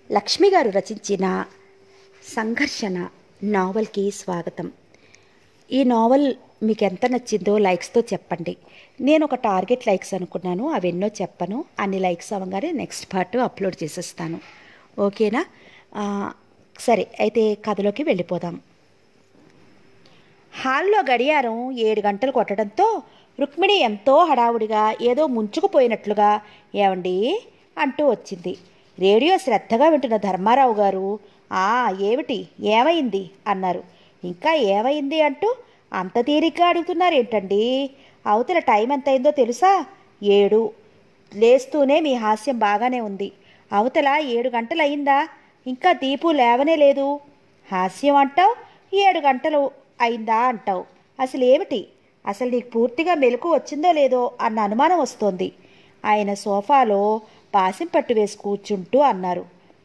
లక్ష్మి గారు రచించిన సంఘర్షణ నావల్కి స్వాగతం ఈ నావల్ మీకు ఎంత నచ్చిందో లైక్స్తో చెప్పండి నేను ఒక టార్గెట్ లైక్స్ అనుకున్నాను అవెన్నో చెప్పను అన్ని లైక్స్ అవ్వగానే నెక్స్ట్ పార్ట్ అప్లోడ్ చేసేస్తాను ఓకేనా ఆ, సరే అయితే కథలోకి వెళ్ళిపోదాం హాల్లో గడియారం ఏడు గంటలు కొట్టడంతో రుక్మిణి ఎంతో హడావుడిగా ఏదో ముంచుకుపోయినట్లుగా ఏమండి అంటూ వచ్చింది రేడియో శ్రద్ధగా వింటున్న ధర్మారావు గారు ఆ ఏమిటి ఏమైంది అన్నారు ఇంకా ఏమైంది అంటూ అంత తీరిగ్గా అడుగుతున్నారేంటండి అవతల టైం ఎంత అయిందో తెలుసా ఏడు లేస్తూనే మీ హాస్యం బాగానే ఉంది అవతల ఏడు గంటలు అయిందా ఇంకా దీపు లేవనే లేదు హాస్యం అంటావు ఏడు గంటలు అయిందా అంటావు అసలు ఏమిటి అసలు నీకు పూర్తిగా మెలకు వచ్చిందో లేదో అన్న అనుమానం వస్తోంది ఆయన సోఫాలో పాసిం పట్టు వేసి కూర్చుంటూ అన్నారు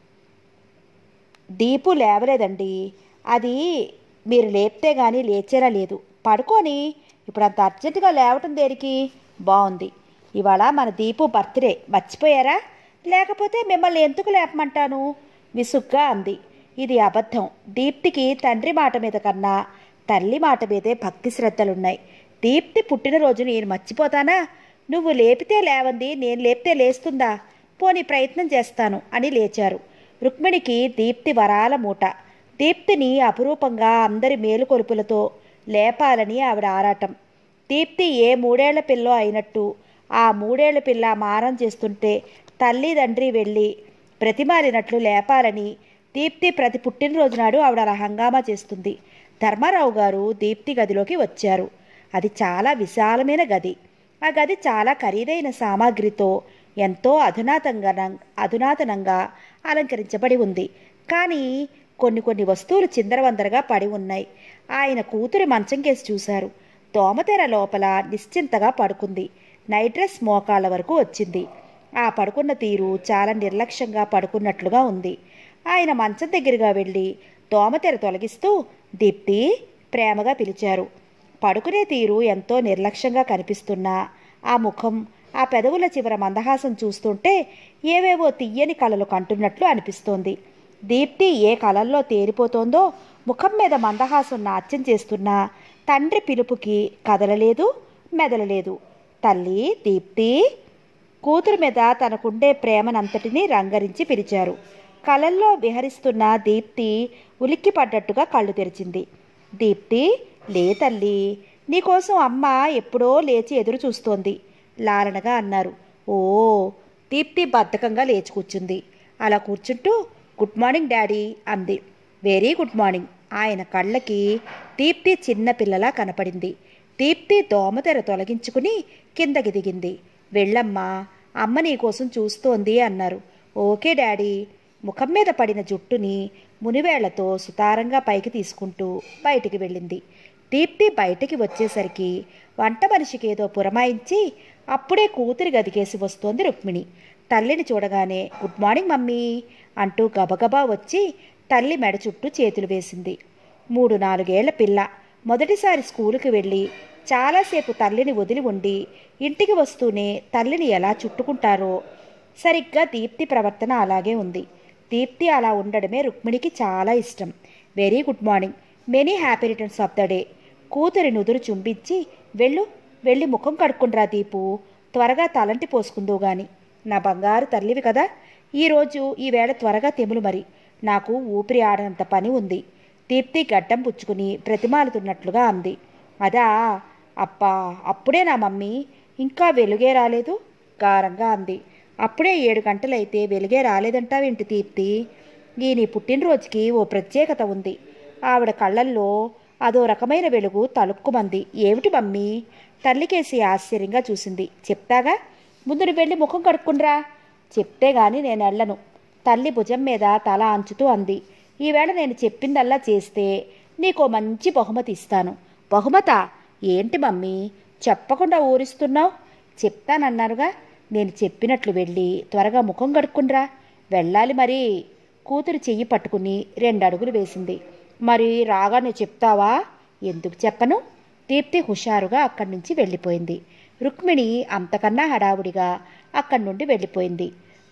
దీపు లేవలేదండి అది మీరు లేపితే గానీ లేచేలా లేదు పడుకొని ఇప్పుడు అంత అర్జెంటుగా లేవటం దేనికి బాగుంది ఇవాళ మన దీపు బర్త్డే మర్చిపోయారా లేకపోతే మిమ్మల్ని ఎందుకు లేపమంటాను విసుగ్గా అంది ఇది అబద్ధం దీప్తికి తండ్రి మాట మీద కన్నా తల్లి మాట మీదే భక్తి శ్రద్ధలున్నాయి దీప్తి పుట్టినరోజు నేను మర్చిపోతానా నువ్వు లేపితే లేవంది నేను లేపితే లేస్తుందా పోని ప్రయత్నం చేస్తాను అని లేచారు రుక్మిణికి దీప్తి వరాల మూట దీప్తిని అపురూపంగా అందరి మేలుకొలుపులతో లేపాలని ఆవిడ ఆరాటం దీప్తి ఏ మూడేళ్ల పిల్లో అయినట్టు ఆ మూడేళ్ల పిల్ల మారం చేస్తుంటే తల్లి తండ్రి వెళ్ళి ప్రతిమాలినట్లు లేపాలని దీప్తి ప్రతి పుట్టినరోజు నాడు ఆవిడ అలా హంగామా చేస్తుంది ధర్మారావు గారు దీప్తి గదిలోకి వచ్చారు అది చాలా విశాలమైన గది ఆ గది చాలా ఖరీదైన సామాగ్రితో ఎంతో అధునాతంగా అధునాతనంగా అలంకరించబడి ఉంది కానీ కొన్ని కొన్ని వస్తువులు చిందరవందరగా పడి ఉన్నాయి ఆయన కూతురి మంచం కేసి చూశారు దోమతెర లోపల నిశ్చింతగా పడుకుంది నైట్ డ్రెస్ మోకాళ్ళ వరకు వచ్చింది ఆ పడుకున్న తీరు చాలా నిర్లక్ష్యంగా పడుకున్నట్లుగా ఉంది ఆయన మంచం దగ్గరగా వెళ్ళి దోమతెర తొలగిస్తూ దీప్తి ప్రేమగా పిలిచారు పడుకునే తీరు ఎంతో నిర్లక్ష్యంగా కనిపిస్తున్నా ఆ ముఖం ఆ పెదవుల చివర మందహాసం చూస్తుంటే ఏవేవో తీయని కలలు కంటున్నట్లు అనిపిస్తోంది దీప్తి ఏ కలల్లో తేలిపోతోందో ముఖం మీద మందహాసం నాట్యం చేస్తున్నా తండ్రి పిలుపుకి కదలలేదు మెదలలేదు తల్లి దీప్తి కూతురు మీద తనకుండే ప్రేమనంతటినీ రంగరించి పిలిచారు కలల్లో విహరిస్తున్న దీప్తి ఉలిక్కిపడ్డట్టుగా కళ్ళు తెరిచింది దీప్తి లే తల్లి నీకోసం అమ్మ ఎప్పుడో లేచి ఎదురు చూస్తోంది లాలనగా అన్నారు ఓ దీప్తి బద్ధకంగా లేచి కూర్చుంది అలా కూర్చుంటూ గుడ్ మార్నింగ్ డాడీ అంది వెరీ గుడ్ మార్నింగ్ ఆయన కళ్ళకి దీప్తి చిన్న పిల్లలా కనపడింది దీప్తి దోమతెర తొలగించుకుని కిందకి దిగింది వెళ్ళమ్మా అమ్మ నీకోసం చూస్తోంది అన్నారు ఓకే డాడీ ముఖం మీద పడిన జుట్టుని మునివేళ్లతో సుతారంగా పైకి తీసుకుంటూ బయటికి వెళ్ళింది దీప్తి బయటికి వచ్చేసరికి వంట మనిషికి ఏదో పురమాయించి అప్పుడే కూతురి గదికేసి వస్తోంది రుక్మిణి తల్లిని చూడగానే గుడ్ మార్నింగ్ మమ్మీ అంటూ గబగబా వచ్చి తల్లి మెడ చుట్టూ చేతులు వేసింది మూడు నాలుగేళ్ల పిల్ల మొదటిసారి స్కూలుకి వెళ్ళి చాలాసేపు తల్లిని వదిలి ఉండి ఇంటికి వస్తూనే తల్లిని ఎలా చుట్టుకుంటారో సరిగ్గా దీప్తి ప్రవర్తన అలాగే ఉంది దీప్తి అలా ఉండడమే రుక్మిణికి చాలా ఇష్టం very good morning many happy returns of the day కూతురి నుదురు చుంబించి వెళ్ళు వెళ్ళి ముఖం కడుక్కుండ్రా దీపు త్వరగా తలంటి పోసుకుందో గాని నా బంగారు తల్లివి కదా ఈరోజు ఈవేళ త్వరగా తెములు మరి నాకు ఊపిరి ఆడనంత పని ఉంది దీప్తి గడ్డం పుచ్చుకుని ప్రతిమాలుతున్నట్లుగా అంది అదా అప్పా అప్పుడే నా మమ్మీ ఇంకా వెలుగే రాలేదు గారంగా అంది అప్పుడే ఏడు గంటలైతే వెలుగే రాలేదంటావేంటి దీప్తి ఈ నీ పుట్టినరోజుకి ఓ ప్రత్యేకత ఉంది ఆవిడ కళ్ళల్లో అదో రకమైన వెలుగు తలుక్కుమంది ఏమిటి మమ్మీ తల్లికేసి ఆశ్చర్యంగా చూసింది చెప్తాగా ముందు నువ్వు వెళ్ళి ముఖం కడుక్కుండ్రా చెప్తే గాని నేను వెళ్ళను తల్లి భుజం మీద తల అంచుతూ అంది ఈవేళ నేను చెప్పిందల్లా చేస్తే నీకో మంచి బహుమతి ఇస్తాను బహుమత ఏంటి మమ్మీ చెప్పకుండా ఊరిస్తున్నావు చెప్తానన్నారుగా నేను చెప్పినట్లు వెళ్ళి త్వరగా ముఖం కడుక్కుండ్రా వెళ్ళాలి మరి కూతురు చెయ్యి పట్టుకుని రెండు అడుగులు వేసింది మరి రాగానే చెప్తావా ఎందుకు చెప్పను దీప్తి హుషారుగా అక్కడి నుంచి వెళ్ళిపోయింది రుక్మిణి అంతకన్నా హడావుడిగా అక్కడి నుండి వెళ్ళిపోయింది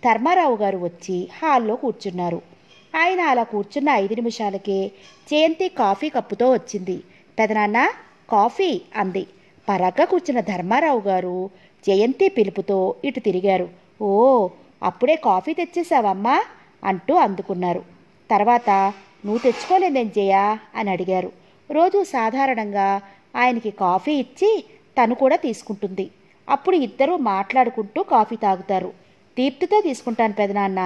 ధర్మారావు గారు వచ్చి హాల్లో కూర్చున్నారు ఆయన అలా కూర్చున్న ఐదు నిమిషాలకే జయంతి కాఫీ కప్పుతో వచ్చింది పెదనాన్న కాఫీ అంది పరగ్గా కూర్చున్న ధర్మారావు గారు జయంతి పిలుపుతో ఇటు తిరిగారు ఓ అప్పుడే కాఫీ తెచ్చేసావమ్మా అంటూ అందుకున్నారు తర్వాత నువ్వు తెచ్చుకోలేదేం జయ అని అడిగారు రోజు సాధారణంగా ఆయనకి కాఫీ ఇచ్చి తను కూడా తీసుకుంటుంది అప్పుడు ఇద్దరూ మాట్లాడుకుంటూ కాఫీ తాగుతారు దీప్తితో తీసుకుంటాను పెదనాన్న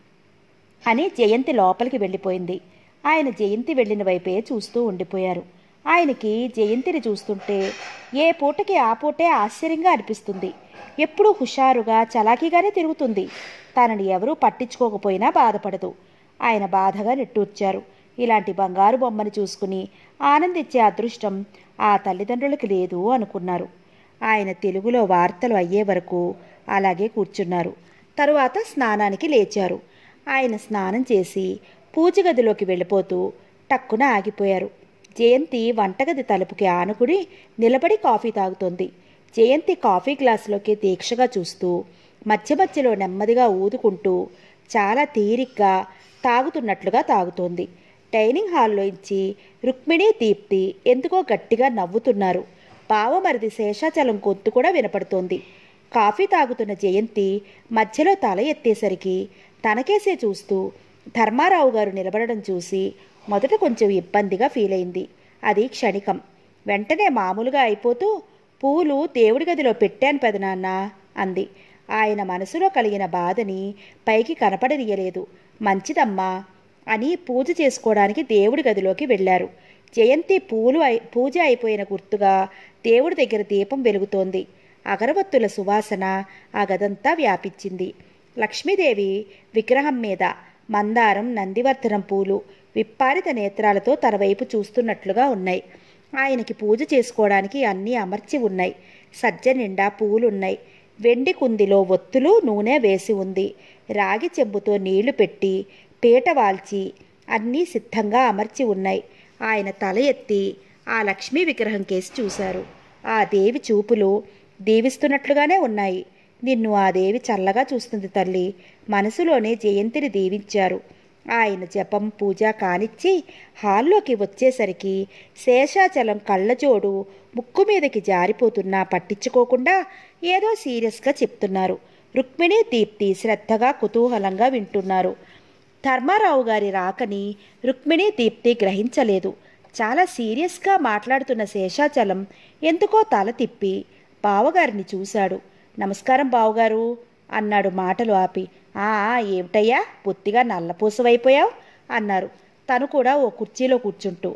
అని జయంతి లోపలికి వెళ్ళిపోయింది ఆయన జయంతి వెళ్ళిన వైపే చూస్తూ ఉండిపోయారు ఆయనకి జయంతిని చూస్తుంటే ఏ పూటకి ఆ పూటే ఆశ్చర్యంగా అనిపిస్తుంది ఎప్పుడూ హుషారుగా చలాకీగానే తిరుగుతుంది తనని ఎవరూ పట్టించుకోకపోయినా బాధపడదు ఆయన బాధగా నిట్టూర్చారు ఇలాంటి బంగారు బొమ్మని చూసుకుని ఆనందించే అదృష్టం ఆ తల్లిదండ్రులకి లేదు అనుకున్నారు ఆయన తెలుగులో వార్తలు అయ్యే వరకు అలాగే కూర్చున్నారు తరువాత స్నానానికి లేచారు ఆయన స్నానం చేసి పూజ గదిలోకి వెళ్ళిపోతూ టక్కున ఆగిపోయారు జయంతి వంటగది తలుపుకి ఆనుకుని నిలబడి కాఫీ తాగుతోంది జయంతి కాఫీ గ్లాసులోకి దీక్షగా చూస్తూ మధ్య మధ్యలో నెమ్మదిగా ఊదుకుంటూ చాలా తీరిగ్గా తాగుతున్నట్లుగా తాగుతోంది డైనింగ్ హాల్లో ఇచ్చి రుక్మిణి దీప్తి ఎందుకో గట్టిగా నవ్వుతున్నారు బావమరిది శేషాచలం గొంతు కూడా వినపడుతోంది కాఫీ తాగుతున్న జయంతి మధ్యలో తల ఎత్తేసరికి తనకేసే చూస్తూ ధర్మారావు గారు నిలబడడం చూసి మొదట కొంచెం ఇబ్బందిగా ఫీల్ అయింది అది క్షణికం వెంటనే మామూలుగా అయిపోతూ పూలు దేవుడి గదిలో పెట్టాను పెదనాన్న అంది ఆయన మనసులో కలిగిన బాధని పైకి కనపడనీయలేదు మంచిదమ్మా అని పూజ చేసుకోవడానికి దేవుడి గదిలోకి వెళ్ళారు జయంతి పూలు అయి పూజ అయిపోయిన గుర్తుగా దేవుడి దగ్గర దీపం వెలుగుతోంది అగరవత్తుల సువాసన ఆ గదంతా వ్యాపించింది లక్ష్మీదేవి విగ్రహం మీద మందారం నందివర్ధనం పూలు విప్పారిత నేత్రాలతో తన వైపు చూస్తున్నట్లుగా ఉన్నాయి ఆయనకి పూజ చేసుకోవడానికి అన్నీ అమర్చి ఉన్నాయి సజ్జ నిండా పూలున్నాయి వెండి కుందిలో ఒత్తులు నూనె వేసి ఉంది రాగి చెంబుతో నీళ్లు పెట్టి పీట వాల్చి అన్నీ సిద్ధంగా అమర్చి ఉన్నాయి ఆయన తల ఎత్తి ఆ లక్ష్మీ విగ్రహం కేసి చూశారు ఆ దేవి చూపులు దీవిస్తున్నట్లుగానే ఉన్నాయి నిన్ను ఆ దేవి చల్లగా చూస్తుంది తల్లి మనసులోనే జయంతిని దీవించారు ఆయన జపం పూజ కానిచ్చి హాల్లోకి వచ్చేసరికి శేషాచలం కళ్ళజోడు ముక్కు మీదకి జారిపోతున్నా పట్టించుకోకుండా ఏదో సీరియస్గా చెప్తున్నారు రుక్మిణి దీప్తి శ్రద్ధగా కుతూహలంగా వింటున్నారు ధర్మారావు గారి రాకని రుక్మిణి దీప్తి గ్రహించలేదు చాలా సీరియస్గా మాట్లాడుతున్న శేషాచలం ఎందుకో తల తిప్పి బావగారిని చూశాడు నమస్కారం బావగారు అన్నాడు మాటలు ఆపి ఆ ఏమిటయ్యా బొత్తిగా నల్లపూసవైపోయావు అన్నారు తను కూడా ఓ కుర్చీలో కూర్చుంటూ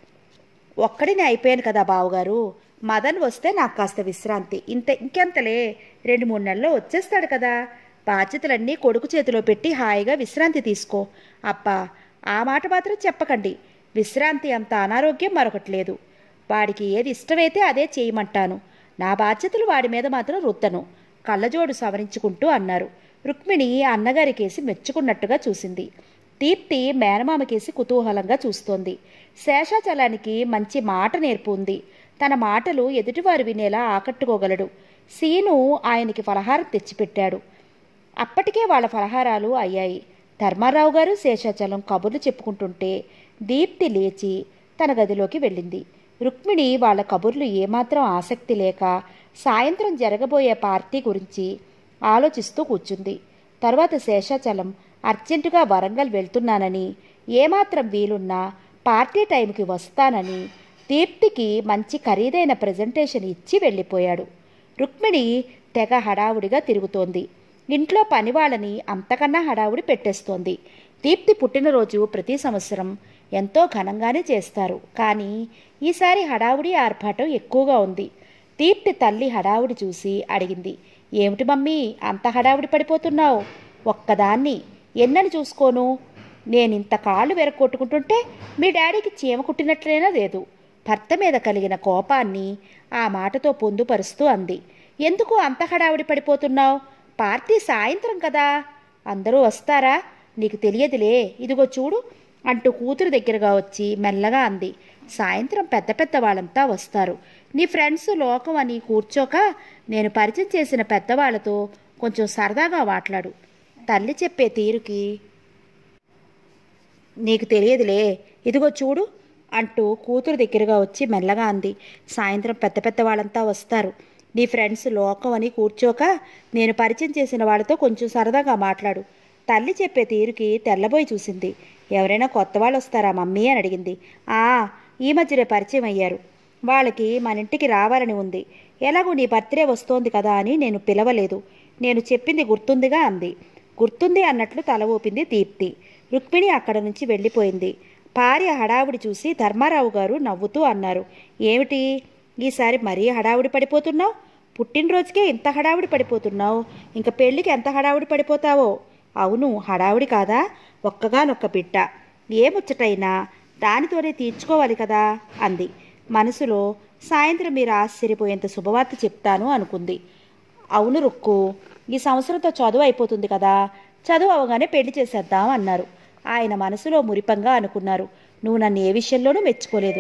ఒక్కడిని అయిపోయాను కదా బావగారు మదన్ వస్తే నాకు కాస్త విశ్రాంతి ఇంత ఇంకెంతలే రెండు మూడు నెలల్లో వచ్చేస్తాడు కదా బాధ్యతలన్నీ కొడుకు చేతిలో పెట్టి హాయిగా విశ్రాంతి తీసుకో అబ్బా ఆ మాట మాత్రం చెప్పకండి విశ్రాంతి అంత అనారోగ్యం మరొకటి లేదు వాడికి ఏది ఇష్టమైతే అదే చేయమంటాను నా బాధ్యతలు వాడి మీద మాత్రం రుద్దను కళ్ళజోడు సవరించుకుంటూ అన్నారు రుక్మిణి అన్నగారి కేసి మెచ్చుకున్నట్టుగా చూసింది దీప్తి మేనమామ కేసి కుతూహలంగా చూస్తోంది శేషాచలానికి మంచి మాట నేర్పు ఉంది తన మాటలు ఎదుటివారు వినేలా ఆకట్టుకోగలడు సీను ఆయనకి ఫలహారం తెచ్చిపెట్టాడు అప్పటికే వాళ్ళ ఫలహారాలు అయ్యాయి ధర్మారావు గారు శేషాచలం కబుర్లు చెప్పుకుంటుంటే దీప్తి లేచి తన గదిలోకి వెళ్ళింది రుక్మిణి వాళ్ళ కబుర్లు ఏమాత్రం ఆసక్తి లేక సాయంత్రం జరగబోయే పార్టీ గురించి ఆలోచిస్తూ కూర్చుంది తర్వాత శేషాచలం అర్జెంటుగా వరంగల్ వెళ్తున్నానని ఏమాత్రం వీలున్నా పార్టీ టైంకి వస్తానని దీప్తికి మంచి ఖరీదైన ప్రజెంటేషన్ ఇచ్చి వెళ్ళిపోయాడు రుక్మిణి తెగ హడావుడిగా తిరుగుతోంది ఇంట్లో పనివాళ్ళని అంతకన్నా హడావుడి పెట్టేస్తోంది దీప్తి పుట్టినరోజు ప్రతి సంవత్సరం ఎంతో ఘనంగానే చేస్తారు కానీ ఈసారి హడావుడి ఆర్భాటం ఎక్కువగా ఉంది దీప్తి తల్లి హడావుడి చూసి అడిగింది ఏమిటి మమ్మీ అంత హడావుడి పడిపోతున్నావు ఒక్కదాన్ని ఎన్నని చూసుకోను నేనింత కాళ్ళు వెరకొట్టుకుంటుంటే మీ డాడీకి చీమ కుట్టినట్లేనా లేదు భర్త మీద కలిగిన కోపాన్ని ఆ మాటతో పొందుపరుస్తూ అంది ఎందుకు అంత హడావుడి పడిపోతున్నావు పార్టీ సాయంత్రం కదా అందరూ వస్తారా నీకు తెలియదులే ఇదిగో చూడు అంటూ కూతురు దగ్గరగా వచ్చి మెల్లగా అంది సాయంత్రం పెద్ద పెద్ద వాళ్ళంతా వస్తారు నీ ఫ్రెండ్స్ లోకం అని కూర్చోక నేను పరిచయం చేసిన పెద్దవాళ్లతో కొంచెం సరదాగా మాట్లాడు తల్లి చెప్పే తీరుకి నీకు తెలియదులే ఇదిగో చూడు అంటూ కూతురు దగ్గరగా వచ్చి మెల్లగా అంది సాయంత్రం పెద్ద పెద్ద వాళ్ళంతా వస్తారు నీ ఫ్రెండ్స్ లోకం అని కూర్చోక నేను పరిచయం చేసిన వాళ్ళతో కొంచెం సరదాగా మాట్లాడు తల్లి చెప్పే తీరుకి తెల్లబోయి చూసింది ఎవరైనా కొత్త వాళ్ళు వస్తారా మమ్మీ అని అడిగింది ఆ ఈ మధ్యనే పరిచయం అయ్యారు వాళ్ళకి మన ఇంటికి రావాలని ఉంది ఎలాగో నీ బర్త్డే వస్తోంది కదా అని నేను పిలవలేదు నేను చెప్పింది గుర్తుందిగా అంది గుర్తుంది అన్నట్లు తల ఊపింది దీప్తి రుక్మిణి అక్కడ నుంచి వెళ్ళిపోయింది భార్య హడావుడి చూసి ధర్మారావు గారు నవ్వుతూ అన్నారు ఏమిటి ఈసారి మరీ హడావుడి పడిపోతున్నావు పుట్టినరోజుకే ఇంత హడావుడి పడిపోతున్నావు ఇంకా పెళ్ళికి ఎంత హడావుడి పడిపోతావో అవును హడావుడి కాదా ఒక్కగానొక్క బిడ్డ ఏ ముచ్చటైనా దానితోనే తీర్చుకోవాలి కదా అంది మనసులో సాయంత్రం మీరు ఆశ్చర్యపోయేంత శుభవార్త చెప్తాను అనుకుంది అవును రుక్కు ఈ సంవత్సరంతో చదువు అయిపోతుంది కదా చదువు అవగానే పెళ్లి చేసేద్దాం అన్నారు ఆయన మనసులో మురిపంగా అనుకున్నారు నువ్వు నన్ను ఏ విషయంలోనూ మెచ్చుకోలేదు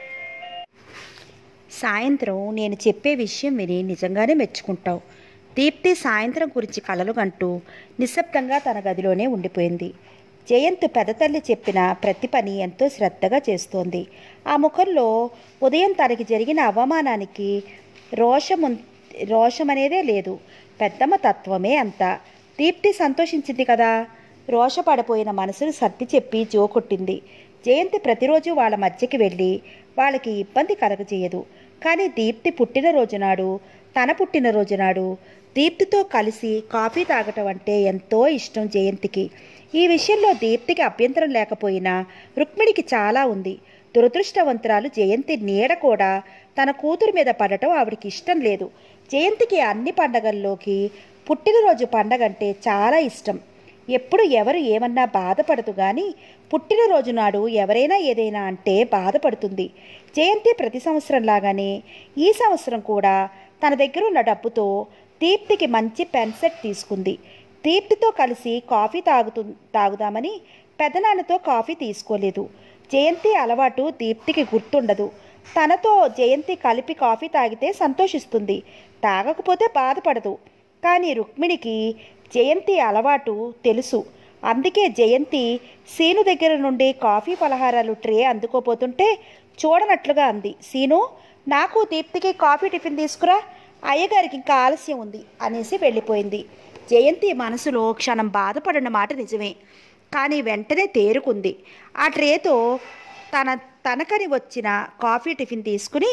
సాయంత్రం నేను చెప్పే విషయం విని నిజంగానే మెచ్చుకుంటావు దీప్తి సాయంత్రం గురించి కలలు కంటూ నిశ్శబ్దంగా తన గదిలోనే ఉండిపోయింది జయంత్ పెదతల్లి చెప్పిన ప్రతి పని ఎంతో శ్రద్ధగా చేస్తోంది ఆ ముఖంలో ఉదయం తనకి జరిగిన అవమానానికి రోషము రోషం అనేదే లేదు పెద్దమ్మ తత్వమే అంత దీప్తి సంతోషించింది కదా రోషపడిపోయిన మనసును సర్ది చెప్పి జోకొట్టింది జయంతి ప్రతిరోజు వాళ్ళ మధ్యకి వెళ్ళి వాళ్ళకి ఇబ్బంది కలగజేయదు కానీ దీప్తి పుట్టినరోజు నాడు తన పుట్టినరోజు నాడు దీప్తితో కలిసి కాఫీ తాగటం అంటే ఎంతో ఇష్టం జయంతికి ఈ విషయంలో దీప్తికి అభ్యంతరం లేకపోయినా రుక్మిణికి చాలా ఉంది దురదృష్టవంతురాలు జయంతి నీడ కూడా తన కూతురు మీద పడటం ఆవిడికి ఇష్టం లేదు జయంతికి అన్ని పండగల్లోకి పుట్టినరోజు పండగంటే చాలా ఇష్టం ఎప్పుడు ఎవరు ఏమన్నా బాధపడదు కానీ పుట్టినరోజు నాడు ఎవరైనా ఏదైనా అంటే బాధపడుతుంది జయంతి ప్రతి సంవత్సరం లాగానే ఈ సంవత్సరం కూడా తన దగ్గర ఉన్న డబ్బుతో దీప్తికి మంచి పెన్ సెట్ తీసుకుంది దీప్తితో కలిసి కాఫీ తాగుతు తాగుదామని పెదనాన్నతో కాఫీ తీసుకోలేదు జయంతి అలవాటు దీప్తికి గుర్తుండదు తనతో జయంతి కలిపి కాఫీ తాగితే సంతోషిస్తుంది తాగకపోతే బాధపడదు కానీ రుక్మిణికి జయంతి అలవాటు తెలుసు అందుకే జయంతి సీను దగ్గర నుండి కాఫీ పలహారాలు ట్రే అందుకోపోతుంటే చూడనట్లుగా అంది సీను నాకు దీప్తికి కాఫీ టిఫిన్ తీసుకురా అయ్యగారికి ఇంకా ఆలస్యం ఉంది అనేసి వెళ్ళిపోయింది జయంతి మనసులో క్షణం బాధపడిన మాట నిజమే కానీ వెంటనే తేరుకుంది ఆ ట్రేతో తన తనకని వచ్చిన కాఫీ టిఫిన్ తీసుకుని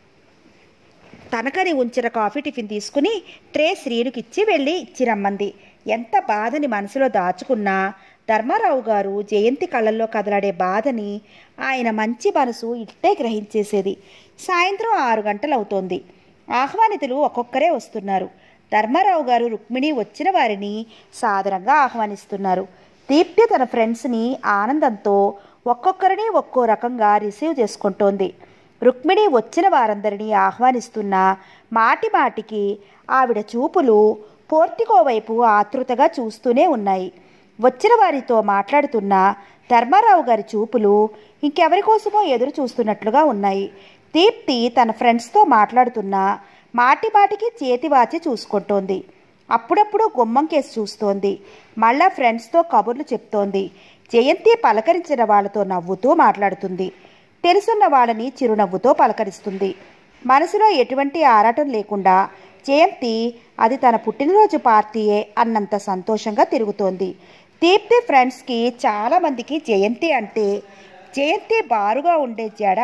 తనకని ఉంచిన కాఫీ టిఫిన్ తీసుకుని ట్రే శ్రీనుకిచ్చి వెళ్ళి ఇచ్చి రమ్మంది ఎంత బాధని మనసులో దాచుకున్నా ధర్మారావు గారు జయంతి కళ్ళల్లో కదలాడే బాధని ఆయన మంచి మనసు ఇట్టే గ్రహించేసేది సాయంత్రం ఆరు గంటలవుతోంది ఆహ్వానితులు ఒక్కొక్కరే వస్తున్నారు ధర్మారావు గారు రుక్మిణి వచ్చిన వారిని సాదరంగా ఆహ్వానిస్తున్నారు దీప్తి తన ఫ్రెండ్స్ని ఆనందంతో ఒక్కొక్కరిని ఒక్కో రకంగా రిసీవ్ చేసుకుంటోంది రుక్మిణి వచ్చిన వారందరినీ ఆహ్వానిస్తున్న మాటి మాటికి ఆవిడ చూపులు పోర్టికో వైపు ఆతృతగా చూస్తూనే ఉన్నాయి వచ్చిన వారితో మాట్లాడుతున్న ధర్మారావు గారి చూపులు ఇంకెవరి కోసమో ఎదురు చూస్తున్నట్లుగా ఉన్నాయి దీప్తి తన ఫ్రెండ్స్తో మాట్లాడుతున్న మాటి మాటికి చేతి వాచి చూసుకుంటోంది అప్పుడప్పుడు గుమ్మం కేసు చూస్తోంది మళ్ళా ఫ్రెండ్స్తో కబుర్లు చెప్తోంది జయంతి పలకరించిన వాళ్ళతో నవ్వుతూ మాట్లాడుతుంది తెలుసున్న వాళ్ళని చిరునవ్వుతో పలకరిస్తుంది మనసులో ఎటువంటి ఆరాటం లేకుండా జయంతి అది తన పుట్టినరోజు పార్టీయే అన్నంత సంతోషంగా తిరుగుతోంది దీప్తి ఫ్రెండ్స్కి చాలామందికి జయంతి అంటే జయంతి బారుగా ఉండే జడ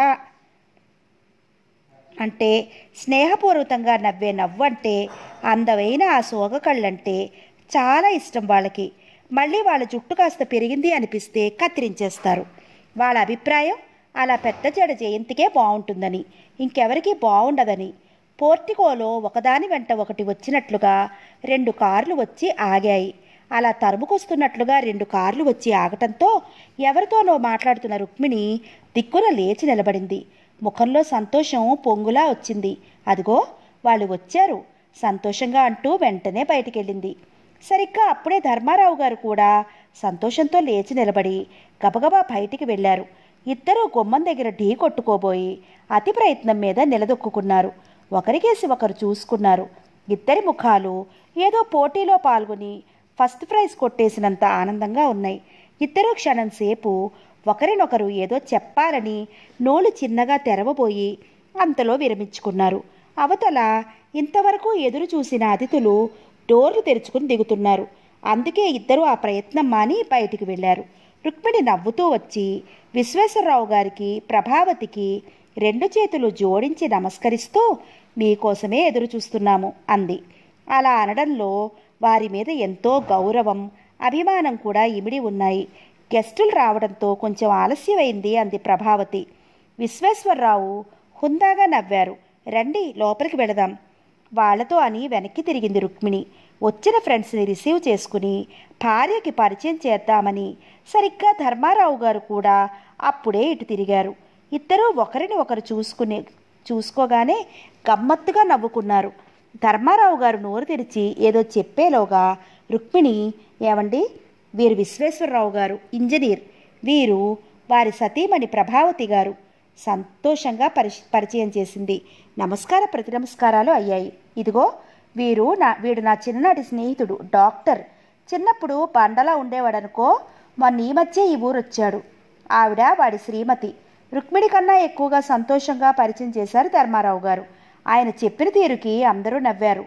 అంటే స్నేహపూర్వకంగా నవ్వే నవ్వు అంటే అందమైన ఆ సోగ కళ్ళంటే చాలా ఇష్టం వాళ్ళకి మళ్ళీ వాళ్ళ జుట్టు కాస్త పెరిగింది అనిపిస్తే కత్తిరించేస్తారు వాళ్ళ అభిప్రాయం అలా పెద్ద జడ జయంతికే బాగుంటుందని ఇంకెవరికి బాగుండదని పోర్టికోలో ఒకదాని వెంట ఒకటి వచ్చినట్లుగా రెండు కార్లు వచ్చి ఆగాయి అలా తరుముకొస్తున్నట్లుగా రెండు కార్లు వచ్చి ఆగటంతో ఎవరితోనో మాట్లాడుతున్న రుక్మిణి దిక్కున లేచి నిలబడింది ముఖంలో సంతోషం పొంగులా వచ్చింది అదిగో వాళ్ళు వచ్చారు సంతోషంగా అంటూ వెంటనే బయటికెళ్ళింది సరిగ్గా అప్పుడే ధర్మారావు గారు కూడా సంతోషంతో లేచి నిలబడి గబగబా బయటికి వెళ్ళారు ఇద్దరూ గుమ్మం దగ్గర ఢీ కొట్టుకోబోయి అతి ప్రయత్నం మీద నిలదొక్కున్నారు ఒకరికేసి ఒకరు చూసుకున్నారు ఇద్దరి ముఖాలు ఏదో పోటీలో పాల్గొని ఫస్ట్ ప్రైజ్ కొట్టేసినంత ఆనందంగా ఉన్నాయి ఇద్దరు క్షణం సేపు ఒకరినొకరు ఏదో చెప్పాలని నోలు చిన్నగా తెరవబోయి అంతలో విరమించుకున్నారు అవతల ఇంతవరకు ఎదురు చూసిన అతిథులు డోర్లు తెరుచుకుని దిగుతున్నారు అందుకే ఇద్దరు ఆ ప్రయత్నం మాని బయటికి వెళ్ళారు రుక్మిణి నవ్వుతూ వచ్చి విశ్వేశ్వరరావు గారికి ప్రభావతికి రెండు చేతులు జోడించి నమస్కరిస్తూ మీకోసమే ఎదురు చూస్తున్నాము అంది అలా అనడంలో వారి మీద ఎంతో గౌరవం అభిమానం కూడా ఇమిడి ఉన్నాయి గెస్టులు రావడంతో కొంచెం ఆలస్యమైంది అంది ప్రభావతి విశ్వేశ్వరరావు హుందాగా నవ్వారు రండి లోపలికి వెళదాం వాళ్లతో అని వెనక్కి తిరిగింది రుక్మిణి వచ్చిన ఫ్రెండ్స్ని రిసీవ్ చేసుకుని భార్యకి పరిచయం చేద్దామని సరిగ్గా ధర్మారావు గారు కూడా అప్పుడే ఇటు తిరిగారు ఇద్దరూ ఒకరిని ఒకరు చూసుకుని చూసుకోగానే గమ్మత్తుగా నవ్వుకున్నారు ధర్మారావు గారు నోరు తెరిచి ఏదో చెప్పేలోగా రుక్మిణి ఏమండి వీరు విశ్వేశ్వరరావు గారు ఇంజనీర్ వీరు వారి సతీమణి ప్రభావతి గారు సంతోషంగా పరి పరిచయం చేసింది నమస్కార ప్రతి నమస్కారాలు అయ్యాయి ఇదిగో వీరు నా వీడు నా చిన్ననాటి స్నేహితుడు డాక్టర్ చిన్నప్పుడు బండలా ఉండేవాడనుకో మొన్న ఈ మధ్య ఈ ఊరు వచ్చాడు ఆవిడ వాడి శ్రీమతి రుక్మిణి కన్నా ఎక్కువగా సంతోషంగా పరిచయం చేశారు ధర్మారావు గారు ఆయన చెప్పిన తీరుకి అందరూ నవ్వారు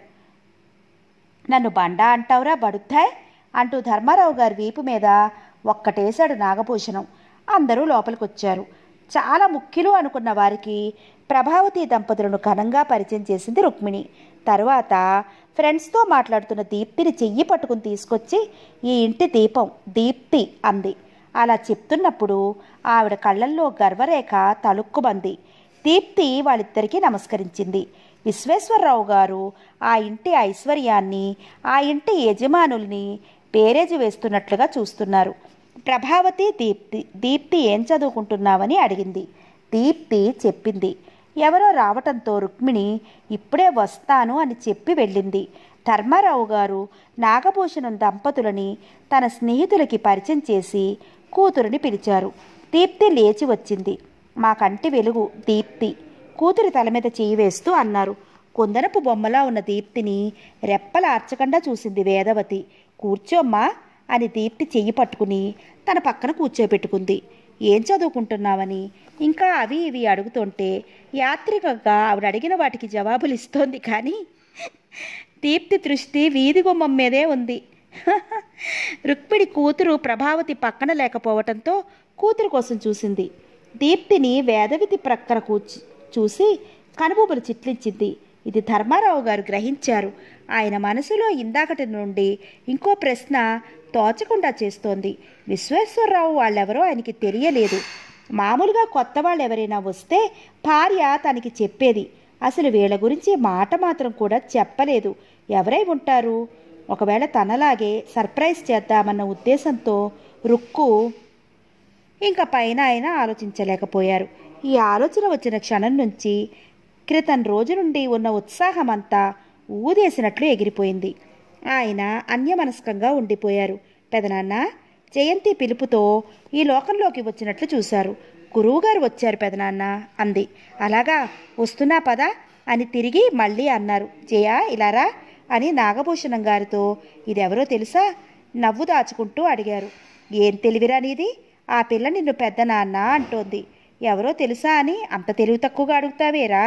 నన్ను బండ అంటావురా బడుద్దాయ్ అంటూ ధర్మారావు గారి వీపు మీద ఒక్కటేశాడు నాగభూషణం అందరూ లోపలికొచ్చారు చాలా ముఖ్యులు అనుకున్న వారికి ప్రభావతి దంపతులను ఘనంగా పరిచయం చేసింది రుక్మిణి తరువాత ఫ్రెండ్స్తో మాట్లాడుతున్న దీప్తిని చెయ్యి పట్టుకుని తీసుకొచ్చి ఈ ఇంటి దీపం దీప్తి అంది అలా చెప్తున్నప్పుడు ఆవిడ కళ్ళల్లో గర్వరేఖ తలుక్కుమంది దీప్తి వాళ్ళిద్దరికీ నమస్కరించింది విశ్వేశ్వరరావు గారు ఆ ఇంటి ఐశ్వర్యాన్ని ఆ ఇంటి యజమానుల్ని పేరేజి వేస్తున్నట్లుగా చూస్తున్నారు ప్రభావతి దీప్తి దీప్తి ఏం చదువుకుంటున్నావని అడిగింది దీప్తి చెప్పింది ఎవరో రావటంతో రుక్మిణి ఇప్పుడే వస్తాను అని చెప్పి వెళ్ళింది ధర్మారావు గారు నాగభూషణం దంపతులని తన స్నేహితులకి పరిచయం చేసి కూతురిని పిలిచారు దీప్తి లేచి వచ్చింది మా కంటి వెలుగు దీప్తి కూతురి తల మీద చేయి వేస్తూ అన్నారు కుందనపు బొమ్మలా ఉన్న దీప్తిని రెప్పలార్చకుండా చూసింది వేదవతి కూర్చోమ్మా అని దీప్తి చెయ్యి పట్టుకుని తన పక్కన కూర్చోబెట్టుకుంది ఏం చదువుకుంటున్నావని ఇంకా అవి ఇవి అడుగుతుంటే యాత్రికంగా ఆవిడ అడిగిన వాటికి జవాబులు ఇస్తోంది కానీ దీప్తి దృష్టి వీధి గుమ్మం మీదే ఉంది రుక్మిడి కూతురు ప్రభావతి పక్కన లేకపోవటంతో కూతురు కోసం చూసింది దీప్తిని వేదవిధి ప్రక్కన కూర్చి చూసి కనుబొమ్మలు చిట్లించింది ఇది ధర్మారావు గారు గ్రహించారు ఆయన మనసులో ఇందాకటి నుండి ఇంకో ప్రశ్న తోచకుండా చేస్తోంది విశ్వేశ్వరరావు వాళ్ళెవరో ఆయనకి తెలియలేదు మామూలుగా కొత్త వాళ్ళు ఎవరైనా వస్తే భార్య తనకి చెప్పేది అసలు వీళ్ళ గురించి మాట మాత్రం కూడా చెప్పలేదు ఎవరై ఉంటారు ఒకవేళ తనలాగే సర్ప్రైజ్ చేద్దామన్న ఉద్దేశంతో రుక్కు ఇంకా పైన ఆయన ఆలోచించలేకపోయారు ఈ ఆలోచన వచ్చిన క్షణం నుంచి క్రితం రోజు నుండి ఉన్న ఉత్సాహమంతా ఊదేసినట్లు ఎగిరిపోయింది ఆయన అన్యమనస్కంగా ఉండిపోయారు పెదనాన్న జయంతి పిలుపుతో ఈ లోకంలోకి వచ్చినట్లు చూశారు గురువుగారు వచ్చారు పెదనాన్న అంది అలాగా వస్తున్నా పదా అని తిరిగి మళ్ళీ అన్నారు జయ ఇలారా అని నాగభూషణం గారితో ఇదెవరో తెలుసా నవ్వు దాచుకుంటూ అడిగారు ఏం తెలివిరా నీది ఆ పిల్ల నిన్ను పెద్ద నాన్న అంటోంది ఎవరో తెలుసా అని అంత తెలివి తక్కువగా అడుగుతావేరా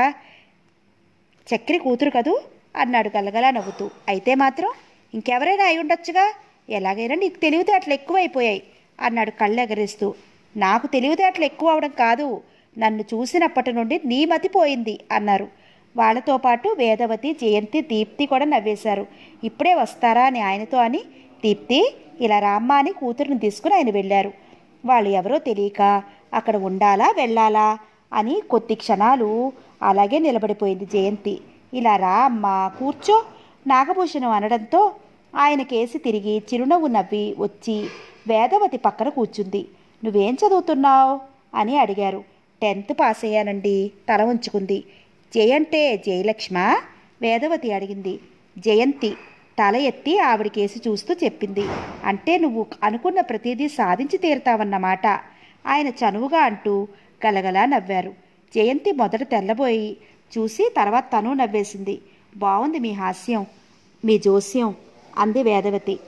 చక్రి కూతురు కదూ అన్నాడు గలగలా నవ్వుతూ అయితే మాత్రం ఇంకెవరైనా అయి ఉండొచ్చుగా ఎలాగైనా నీకు తెలివితేటలు ఎక్కువైపోయాయి అన్నాడు కళ్ళెగరేస్తూ నాకు తెలివితేటలు ఎక్కువ అవడం కాదు నన్ను చూసినప్పటి నుండి నీ మతిపోయింది అన్నారు వాళ్ళతో పాటు వేదవతి జయంతి దీప్తి కూడా నవ్వేశారు ఇప్పుడే వస్తారా అని ఆయనతో అని దీప్తి ఇలా రామ్మా అని కూతురుని తీసుకుని ఆయన వెళ్ళారు వాళ్ళు ఎవరో తెలియక అక్కడ ఉండాలా వెళ్ళాలా అని కొద్ది క్షణాలు అలాగే నిలబడిపోయింది జయంతి ఇలా రా అమ్మా కూర్చో నాగభూషణం అనడంతో ఆయన కేసి తిరిగి చిరునవ్వు నవ్వి వచ్చి వేదవతి పక్కన కూర్చుంది నువ్వేం చదువుతున్నావు అని అడిగారు టెన్త్ పాస్ అయ్యానండి తల ఉంచుకుంది జయంటే జయలక్ష్మ వేదవతి అడిగింది జయంతి తల ఎత్తి ఆవిడ కేసి చూస్తూ చెప్పింది అంటే నువ్వు అనుకున్న ప్రతిదీ సాధించి తీరుతావన్నమాట ఆయన చనువుగా అంటూ గలగలా నవ్వారు జయంతి మొదట తెల్లబోయి చూసి తర్వాత తను నవ్వేసింది బాగుంది మీ హాస్యం మీ జోస్యం అంది వేదవతి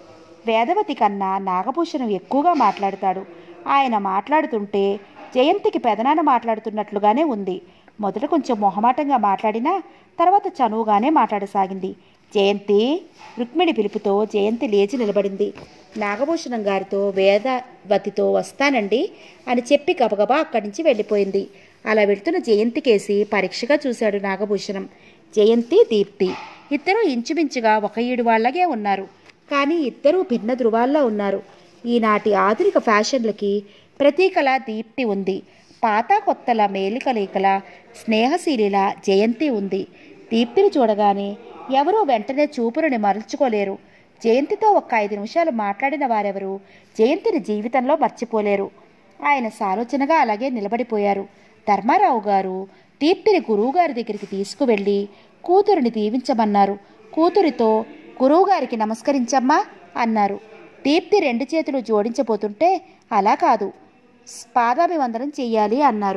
వేదవతి కన్నా నాగభూషణం ఎక్కువగా మాట్లాడతాడు ఆయన మాట్లాడుతుంటే జయంతికి పెదనాన్న మాట్లాడుతున్నట్లుగానే ఉంది మొదట కొంచెం మొహమాటంగా మాట్లాడినా తర్వాత చనువుగానే మాట్లాడసాగింది జయంతి రుక్మిణి పిలుపుతో జయంతి లేచి నిలబడింది నాగభూషణం గారితో వేదవతితో వస్తానండి అని చెప్పి గబగబా అక్కడి నుంచి వెళ్ళిపోయింది అలా వెళ్తున్న జయంతికేసి పరీక్షగా చూశాడు నాగభూషణం జయంతి దీప్తి ఇద్దరూ ఇంచుమించుగా ఒక ఈడు వాళ్ళగే ఉన్నారు కానీ ఇద్దరూ భిన్న ధృవాల్లో ఉన్నారు ఈనాటి ఆధునిక ఫ్యాషన్లకి ప్రతీకలా దీప్తి ఉంది పాత కొత్తల మేలికలేకల స్నేహశీలిల జయంతి ఉంది దీప్తిని చూడగానే ఎవరూ వెంటనే చూపులని మరల్చుకోలేరు జయంతితో ఒక్క ఐదు నిమిషాలు మాట్లాడిన వారెవరు జయంతిని జీవితంలో మర్చిపోలేరు ఆయన సాలోచనగా అలాగే నిలబడిపోయారు ధర్మారావు గారు దీప్తిని గురువుగారి దగ్గరికి తీసుకువెళ్ళి కూతురిని దీవించమన్నారు కూతురితో గురువుగారికి నమస్కరించమ్మా అన్నారు దీప్తి రెండు చేతులు జోడించబోతుంటే అలా కాదు పాదాభివందనం చెయ్యాలి అన్నారు